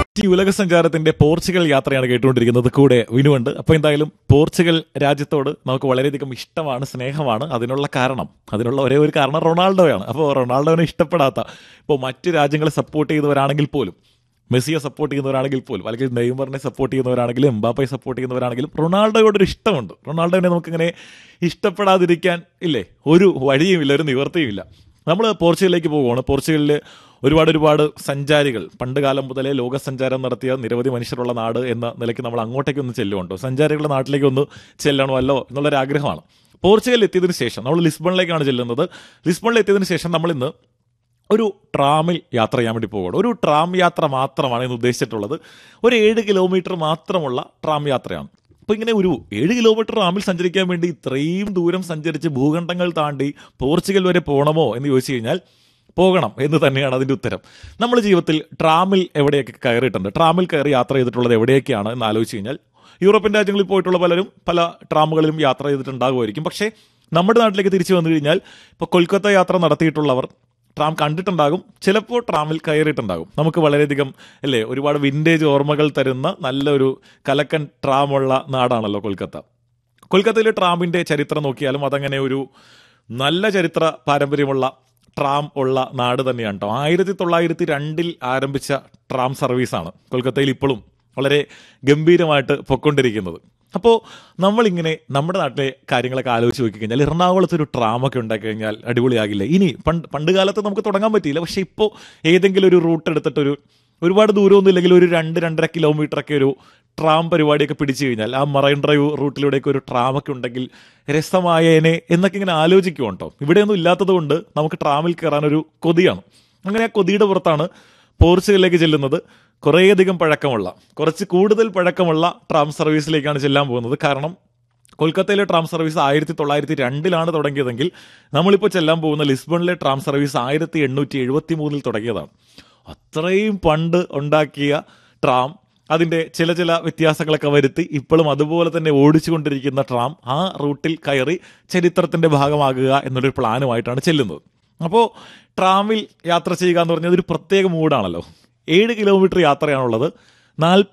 ഈ ഉലക സഞ്ചാരത്തിന്റെ പോർച്ചുഗൽ യാത്രയാണ് കേട്ടുകൊണ്ടിരിക്കുന്നത് കൂടെ വിനുവുണ്ട് അപ്പൊ എന്തായാലും പോർച്ചുഗൽ രാജ്യത്തോട് നമുക്ക് വളരെയധികം ഇഷ്ടമാണ് സ്നേഹമാണ് അതിനുള്ള കാരണം അതിനുള്ള ഒരേ ഒരു കാരണം റൊണാൾഡോയാണ് അപ്പോൾ റൊണാൾഡോനെ ഇഷ്ടപ്പെടാത്ത ഇപ്പോൾ മറ്റ് രാജ്യങ്ങളെ സപ്പോർട്ട് ചെയ്തവരാണെങ്കിൽ പോലും മെസ്സിയെ സപ്പോർട്ട് ചെയ്യുന്നവരാണെങ്കിൽ പോലും അല്ലെങ്കിൽ നെയ്മറിനെ സപ്പോർട്ട് ചെയ്യുന്നവരാണെങ്കിലും എംബാപ്പയെ സപ്പോർട്ട് ചെയ്യുന്നവരാണെങ്കിലും റൊണാൾഡോയോടൊരു ഇഷ്ടമുണ്ട് റൊണാൾഡോനെ നമുക്കിങ്ങനെ ഇഷ്ടപ്പെടാതിരിക്കാൻ ഇല്ലേ ഒരു വഴിയുമില്ല ഒരു നിവർത്തിയുമില്ല നമ്മൾ പോർച്ചുഗലിലേക്ക് പോവുകയാണ് പോർച്ചുഗലിൽ ഒരുപാട് ഒരുപാട് സഞ്ചാരികൾ പണ്ട് കാലം മുതലേ ലോക സഞ്ചാരം നടത്തിയ നിരവധി മനുഷ്യരുള്ള നാട് എന്ന നിലയ്ക്ക് നമ്മൾ അങ്ങോട്ടേക്ക് ഒന്ന് ചെല്ലുമുണ്ടോ സഞ്ചാരികളുടെ നാട്ടിലേക്ക് ഒന്ന് ചെല്ലണമല്ലോ എന്നുള്ളൊരു ആഗ്രഹമാണ് പോർച്ചുഗലിൽ എത്തിയതിനു ശേഷം നമ്മൾ ലിസ്ബണിലേക്കാണ് ചെല്ലുന്നത് ലിസ്ബണിൽ എത്തിയതിനു ശേഷം നമ്മൾ ഇന്ന് ഒരു ട്രാമിൽ യാത്ര ചെയ്യാൻ വേണ്ടി പോകണം ഒരു ട്രാം യാത്ര മാത്രമാണ് ഇന്ന് ഉദ്ദേശിച്ചിട്ടുള്ളത് ഒരു ഏഴ് കിലോമീറ്റർ മാത്രമുള്ള ട്രാം യാത്രയാണ് അപ്പോൾ ഇങ്ങനെ ഒരു ഏഴ് കിലോമീറ്റർ ട്രാമിൽ സഞ്ചരിക്കാൻ വേണ്ടി ഇത്രയും ദൂരം സഞ്ചരിച്ച് ഭൂഖണ്ഡങ്ങൾ താണ്ടി പോർച്ചുഗൽ വരെ പോകണമോ എന്ന് ചോദിച്ചു കഴിഞ്ഞാൽ പോകണം എന്ന് തന്നെയാണ് അതിൻ്റെ ഉത്തരം നമ്മൾ ജീവിതത്തിൽ ട്രാമിൽ എവിടെയൊക്കെ കയറിയിട്ടുണ്ട് ട്രാമിൽ കയറി യാത്ര ചെയ്തിട്ടുള്ളത് എവിടെയൊക്കെയാണ് എന്ന് ആലോചിച്ച് കഴിഞ്ഞാൽ യൂറോപ്യൻ രാജ്യങ്ങളിൽ പോയിട്ടുള്ള പലരും പല ട്രാമുകളിലും യാത്ര ചെയ്തിട്ടുണ്ടാകുമായിരിക്കും പക്ഷേ നമ്മുടെ നാട്ടിലേക്ക് തിരിച്ചു വന്നു കഴിഞ്ഞാൽ ഇപ്പോൾ കൊൽക്കത്ത യാത്ര നടത്തിയിട്ടുള്ളവർ ട്രാം കണ്ടിട്ടുണ്ടാകും ചിലപ്പോൾ ട്രാമിൽ കയറിയിട്ടുണ്ടാകും നമുക്ക് വളരെയധികം അല്ലേ ഒരുപാട് വിൻറ്റേജ് ഓർമ്മകൾ തരുന്ന നല്ലൊരു കലക്കൻ ട്രാമുള്ള നാടാണല്ലോ കൊൽക്കത്ത കൊൽക്കത്തയിലെ ട്രാമിൻ്റെ ചരിത്രം നോക്കിയാലും അതങ്ങനെ ഒരു നല്ല ചരിത്ര പാരമ്പര്യമുള്ള ട്രാം ഉള്ള നാട് തന്നെയാണ് കേട്ടോ ആയിരത്തി തൊള്ളായിരത്തി രണ്ടിൽ ആരംഭിച്ച ട്രാം സർവീസാണ് കൊൽക്കത്തയിൽ ഇപ്പോഴും വളരെ ഗംഭീരമായിട്ട് പൊക്കൊണ്ടിരിക്കുന്നത് അപ്പോൾ നമ്മളിങ്ങനെ നമ്മുടെ നാട്ടിലെ കാര്യങ്ങളൊക്കെ ആലോചിച്ച് നോക്കി കഴിഞ്ഞാൽ എറണാകുളത്ത് ഒരു ട്രാമൊക്കെ ഉണ്ടാക്കി കഴിഞ്ഞാൽ അടിപൊളിയാകില്ല ഇനി പണ്ട് പണ്ട് കാലത്ത് നമുക്ക് തുടങ്ങാൻ പറ്റിയില്ല പക്ഷേ ഇപ്പോൾ ഏതെങ്കിലും ഒരു റൂട്ട് എടുത്തിട്ടൊരു ഒരുപാട് ദൂരമൊന്നും ഇല്ലെങ്കിൽ ഒരു രണ്ട് രണ്ടര കിലോമീറ്ററൊക്കെ ഒരു ട്രാം പരിപാടിയൊക്കെ പിടിച്ചു കഴിഞ്ഞാൽ ആ മറൈൻ ഡ്രൈവ് റൂട്ടിലൂടെയൊക്കെ ഒരു ട്രാമൊക്കെ ഉണ്ടെങ്കിൽ രസമായേനെ എന്നൊക്കെ ഇങ്ങനെ ആലോചിക്കും കേട്ടോ ഇവിടെയൊന്നും ഇല്ലാത്തത് കൊണ്ട് നമുക്ക് ട്രാമിൽ കയറാനൊരു കൊതിയാണ് അങ്ങനെ ആ കൊതിയുടെ പുറത്താണ് പോർച്ചുഗലിലേക്ക് ചെല്ലുന്നത് കുറേയധികം പഴക്കമുള്ള കുറച്ച് കൂടുതൽ പഴക്കമുള്ള ട്രാം സർവീസിലേക്കാണ് ചെല്ലാൻ പോകുന്നത് കാരണം കൊൽക്കത്തയിലെ ട്രാം സർവീസ് ആയിരത്തി തൊള്ളായിരത്തി രണ്ടിലാണ് തുടങ്ങിയതെങ്കിൽ നമ്മളിപ്പോൾ ചെല്ലാൻ പോകുന്ന ലിസ്ബണിലെ ട്രാം സർവീസ് ആയിരത്തി എണ്ണൂറ്റി എഴുപത്തി മൂന്നിൽ തുടങ്ങിയതാണ് അത്രയും പണ്ട് ഉണ്ടാക്കിയ ട്രാം അതിൻ്റെ ചില ചില വ്യത്യാസങ്ങളൊക്കെ വരുത്തി ഇപ്പോഴും അതുപോലെ തന്നെ ഓടിച്ചുകൊണ്ടിരിക്കുന്ന ട്രാം ആ റൂട്ടിൽ കയറി ചരിത്രത്തിൻ്റെ ഭാഗമാകുക എന്നൊരു പ്ലാനുമായിട്ടാണ് ചെല്ലുന്നത് അപ്പോൾ ട്രാമിൽ യാത്ര ചെയ്യുക എന്ന് പറഞ്ഞാൽ ഒരു പ്രത്യേക മൂഡാണല്ലോ ഏഴ് കിലോമീറ്റർ യാത്രയാണുള്ളത് നാൽപ്പത്